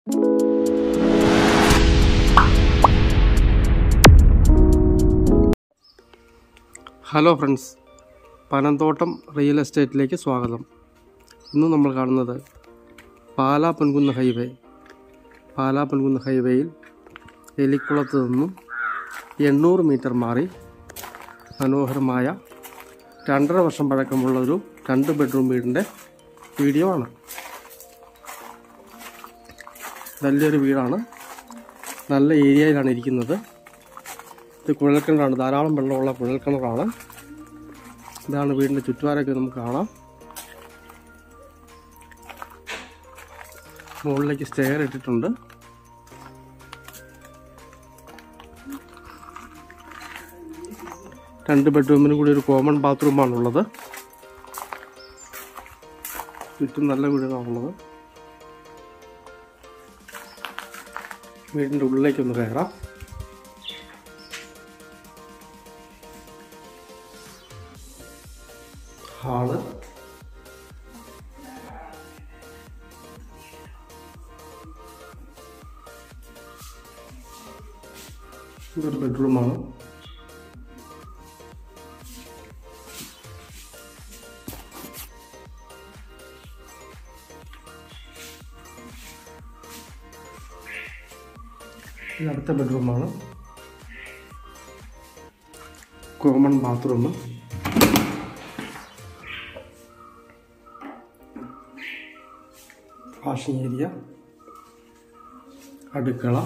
hello friends Panamthottam real എസ്റ്റേറ്റിലേക്ക് സ്വാഗതം ഇന്ന് നമ്മൾ കാണുന്നത് പാലാ പൊൻകുന്ന് ഹൈവേ പാലാ പൊൻകുന്ന് ഹൈവേയിൽ എലിക്കുളത്ത് നിന്നും എണ്ണൂറ് മീറ്റർ മാറി മനോഹരമായ രണ്ടര വർഷം പഴക്കമുള്ള ഒരു രണ്ട് ബെഡ്റൂം വീടിൻ്റെ വീഡിയോ ആണ് വലിയൊരു വീടാണ് നല്ല ഏരിയയിലാണ് ഇരിക്കുന്നത് ഇത് കുഴൽക്കിണറാണ് ധാരാളം വെള്ളമുള്ള കുഴൽക്കിണറാണ് ഇതാണ് വീടിൻ്റെ ചുറ്റുപാടൊക്കെ നമുക്ക് കാണാം മുകളിലേക്ക് സ്റ്റെയർ ഇട്ടിട്ടുണ്ട് രണ്ട് ബെഡ്റൂമിന് കൂടി ഒരു കോമൺ ബാത്റൂമാണുള്ളത് ചുറ്റും നല്ല വീടുകളാണുള്ളത് വീടിൻ്റെ ഉള്ളിലേക്കൊന്ന് കയറാം ഹാള് ഇതൊരു ബെഡ്റൂമാണ് ഇത് അടുത്ത ബെഡ്റൂമാണ് കോമൺ ബാത്റൂം വാഷിംഗ് ഏരിയ അടുക്കള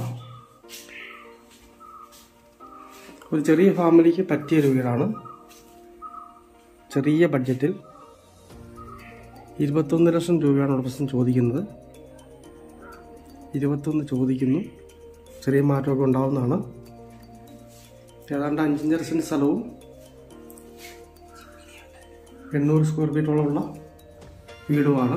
ഒരു ചെറിയ ഫാമിലിക്ക് പറ്റിയൊരു വീടാണ് ചെറിയ ബഡ്ജറ്റിൽ ഇരുപത്തൊന്ന് ലക്ഷം രൂപയാണ് ഉടമസ്ഥൻ ചോദിക്കുന്നത് ഇരുപത്തൊന്ന് ചോദിക്കുന്നു ചെറിയ മാറ്റമൊക്കെ ഉണ്ടാവുന്നതാണ് ഏതാണ്ട് അഞ്ചഞ്ചര സെൻറ്റ് സ്ഥലവും എണ്ണൂറ് സ്ക്വയർ ഫീറ്റോളമുള്ള വീടുമാണ്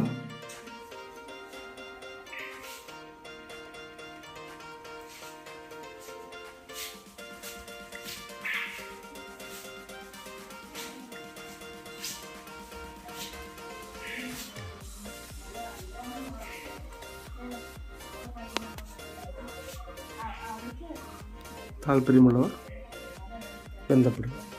താല്പര്യമുള്ളവർ ബന്ധപ്പെടുക